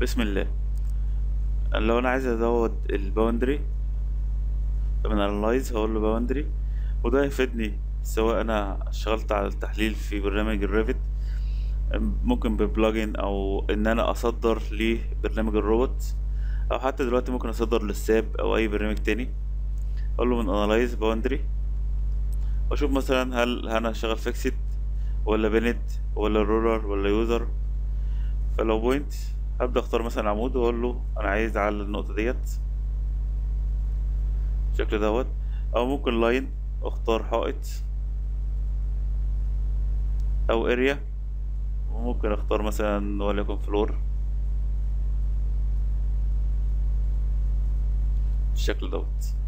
بسم الله لو انا عايز ازود الباوندري من انالايز هقول له باوندري وده هيفيدني سواء انا اشتغلت على التحليل في برنامج الريفت ممكن ببلجن او ان انا اصدر لبرنامج الروبوت او حتى دلوقتي ممكن اصدر للساب او اي برنامج تاني اقول له من انالايز باوندري واشوف مثلا هل انا هشتغل فيكسد ولا بنت ولا رولر ولا يوزر فلو بوينت هبدأ اختار مثلا عمود واقول له انا عايز على النقطة ديت بالشكل دوت او ممكن لاين اختار حائط او اريا وممكن اختار مثلا وليكن فلور بالشكل دوت